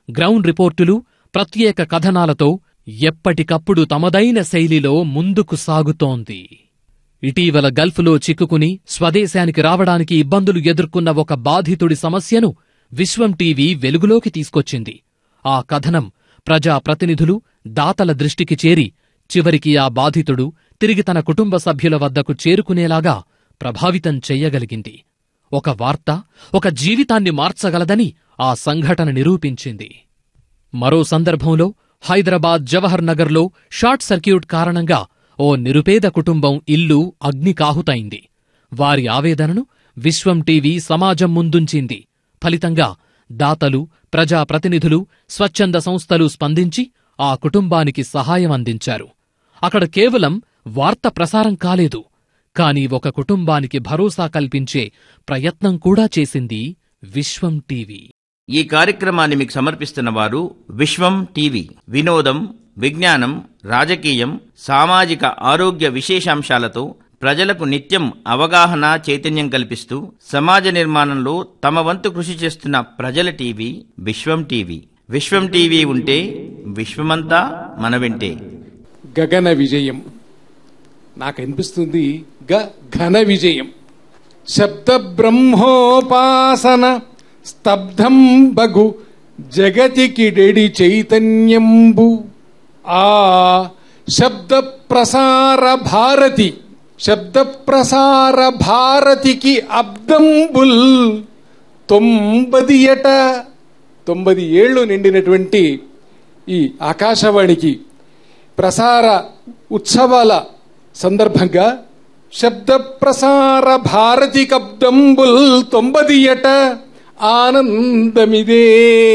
ground రిపోర్టులు ప్రత్యేక కథనాలతో ఎప్పటికప్పుడు తమదైన శైలిలో ముందుకు సాగుతోంది ఇటీవల గల్ఫ్లో చిక్కుకుని స్వదేశానికి రావడానికి ఇబ్బందులు ఎదుర్కొన్న ఒక బాధితుడి సమస్యను విశ్వం టీవీ వెలుగులోకి తీసుకొచ్చింది ఆ కథనం ప్రజా ప్రతినిధులు దాతల దృష్టికి చేరి చివరికి ఆ బాధితుడు తిరిగి తన కుటుంబ సభ్యుల వద్దకు చేరుకునేలాగా ప్రభావితం చెయ్యగలిగింది ఒక వార్త ఒక జీవితాన్ని మార్చగలదని ఆ సంఘటన నిరూపించింది మరో సందర్భంలో హైదరాబాద్ జవహర్ నగర్లో షార్ట్ సర్క్యూట్ కారణంగా ఓ నిరుపేద కుటుంబం ఇల్లు అగ్నికాహుతైంది వారి ఆవేదనను విశ్వం టీవీ సమాజం ముందుంచింది ఫలితంగా దాతలు ప్రజాప్రతినిధులు స్వచ్ఛంద సంస్థలు స్పందించి ఆ కుటుంబానికి సహాయం అందించారు అక్కడ కేవలం వార్త ప్రసారం కాలేదు కాని ఒక కుటుంబానికి భరోసా కల్పించే ప్రయత్నం కూడా చేసింది విశ్వం టీవీ ఈ కార్యక్రమాన్ని మీకు సమర్పిస్తున్న వారు విశ్వం టీవీ వినోదం విజ్ఞానం రాజకీయం సామాజిక ఆరోగ్య విశేషాంశాలతో ప్రజలకు నిత్యం అవగాహన చైతన్యం కల్పిస్తూ సమాజ నిర్మాణంలో తమ వంతు కృషి చేస్తున్న ప్రజల TV Viswam TV Viswam TV ఉంటే విశ్వమంతా మన వెంటే గగన విజయం నాకు అనిపిస్తుంది గ ఘన విజయం శబ్ద బ్రహ్మోపాసన స్తబ్ధం బగు జగతికిడెడి చైతన్యంబు ఆ శబ్ద ప్రసార భారతి శబ్ద ప్రసార భారతికి అబ్దంబుల్ తొంభది ఎట తొంభది ఏళ్లు నిండినటువంటి ఈ ఆకాశవాణికి ప్రసార ఉత్సవాల సందర్భంగా శబ్ద ప్రసార భారతి కబ్దంబుల్ తొంభదియట ఆనందమిదే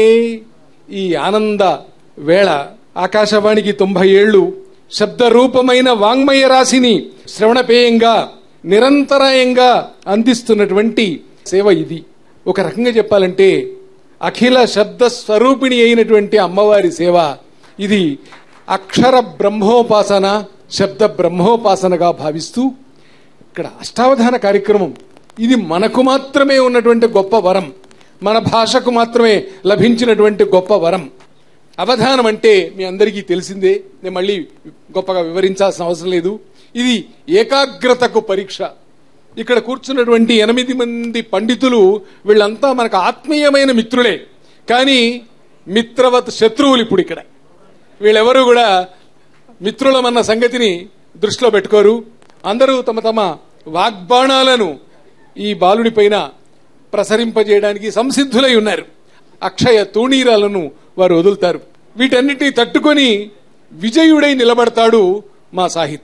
ఈ ఆనంద వేళ ఆకాశవాణికి తొంభై ఏళ్లు శబ్ద రూపమైన వాంగ్మయ రాశిని శ్రవణపేయంగా నిరంతరాయంగా అందిస్తున్నటువంటి సేవ ఇది ఒక రకంగా చెప్పాలంటే అఖిల శబ్ద స్వరూపిణి అయినటువంటి అమ్మవారి సేవ ఇది అక్షర బ్రహ్మోపాసన శబ్ద బ్రహ్మోపాసనగా భావిస్తూ ఇక్కడ అష్టావధాన కార్యక్రమం ఇది మనకు మాత్రమే ఉన్నటువంటి గొప్ప వరం మన భాషకు మాత్రమే లభించినటువంటి గొప్ప వరం అవధానం అంటే మీ అందరికీ తెలిసిందే నేను మళ్ళీ గొప్పగా వివరించాల్సిన అవసరం లేదు ఇది ఏకాగ్రతకు పరీక్ష ఇక్కడ కూర్చున్నటువంటి ఎనిమిది మంది పండితులు వీళ్ళంతా మనకు ఆత్మీయమైన మిత్రులే కానీ మిత్రవత్ శత్రువులు ఇప్పుడు ఇక్కడ వీళ్ళెవరూ కూడా మిత్రులమన్న సంగతిని దృష్టిలో పెట్టుకోరు అందరూ తమ తమ వాగ్బాణాలను ఈ బాలుడి పైన ప్రసరింపజేయడానికి సంసిద్ధులై ఉన్నారు అక్షయ తూణీరాలను వారు వదులుతారు వీటన్నిటిని తట్టుకొని విజయుడై నిలబడతాడు మా సాహిత్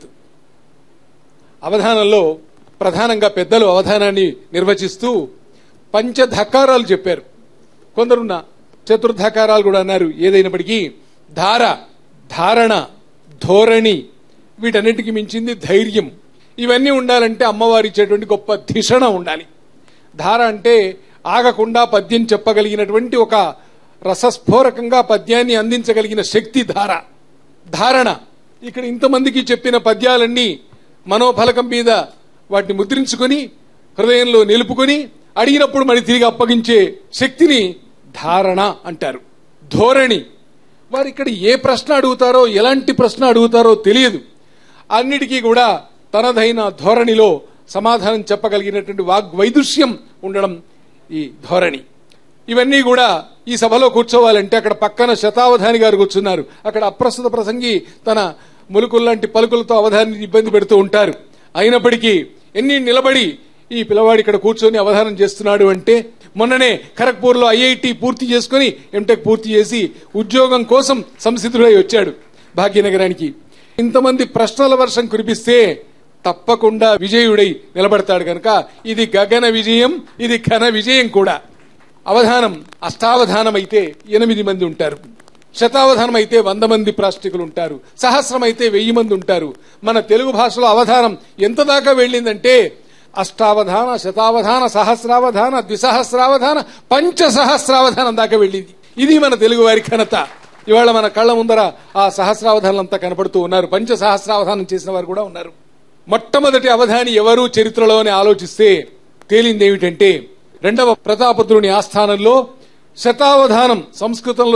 అవధానంలో ప్రధానంగా పెద్దలు అవధానాన్ని నిర్వచిస్తూ పంచధకారాలు చెప్పారు కొందరున్న చతుర్ధకారాలు కూడా అన్నారు ఏదైనప్పటికీ ధార ధారణ ధోరణి వీటన్నిటికీ మించింది ధైర్యం ఇవన్నీ ఉండాలంటే అమ్మవారు ఇచ్చేటువంటి గొప్ప ధిషణ ఉండాలి ధార అంటే ఆగకుండా పద్యం చెప్పగలిగినటువంటి ఒక రసస్ఫోరకంగా పద్యాన్ని అందించగలిగిన శక్తి ధార ధారణ ఇక్కడ ఇంతమందికి చెప్పిన పద్యాలన్నీ మనోఫలకం మీద వాటిని ముద్రించుకొని హృదయంలో నిలుపుకొని అడిగినప్పుడు మరి తిరిగి అప్పగించే శక్తిని ధారణ అంటారు ధోరణి వారు ఇక్కడ ఏ ప్రశ్న అడుగుతారో ఎలాంటి ప్రశ్న అడుగుతారో తెలియదు అన్నిటికీ కూడా తనదైన ధోరణిలో సమాధానం చెప్పగలిగినటువంటి వాగ్వైదుష్యం ఉండడం ఈ ధోరణి ఇవన్నీ కూడా ఈ సభలో కూర్చోవాలంటే అక్కడ పక్కన శతావధాని గారు కూర్చున్నారు అక్కడ అప్రస్తుత ప్రసంగి తన ములుకుల్లాంటి పలుకులతో అవధాని ఇబ్బంది పెడుతూ ఉంటారు అయినప్పటికీ ఎన్ని నిలబడి ఈ పిల్లవాడు ఇక్కడ కూర్చొని అవధానం చేస్తున్నాడు అంటే మొన్ననే ఖరగ్పూర్ లో ఐఐటి పూర్తి చేసుకుని ఎంటెక్ పూర్తి చేసి ఉద్యోగం కోసం సంసిద్ధుడై వచ్చాడు భాగ్యనగరానికి ఇంతమంది ప్రశ్నల వర్షం కురిపిస్తే తప్పకుండా విజయుడై నిలబడతాడు కనుక ఇది గగన విజయం ఇది ఘన విజయం కూడా అవధానం అష్టావధానం అయితే ఎనిమిది మంది ఉంటారు శతావధానం అయితే వంద మంది ప్రాష్టికులు ఉంటారు సహస్రం అయితే వెయ్యి మంది ఉంటారు మన తెలుగు భాషలో అవధానం ఎంత దాకా వెళ్ళిందంటే అష్టావధాన శతావధాన సహస్రావధాన ద్విసహస్రావధాన పంచసహస్రావధానం దాకా వెళ్ళింది ఇది మన తెలుగు వారి ఘనత ఇవాళ మన కళ్ళ ముందర ఆ సహస్రావధానంతా కనపడుతూ ఉన్నారు పంచ సహస్రావధానం చేసిన వారు కూడా ఉన్నారు మొట్టమొదటి అవధాని ఎవరు చరిత్రలోనే ఆలోచిస్తే తేలింది ఏమిటంటే రెండవ ప్రతాపద్రుని ఆస్థానంలో శతావధానం సంస్కృతంలో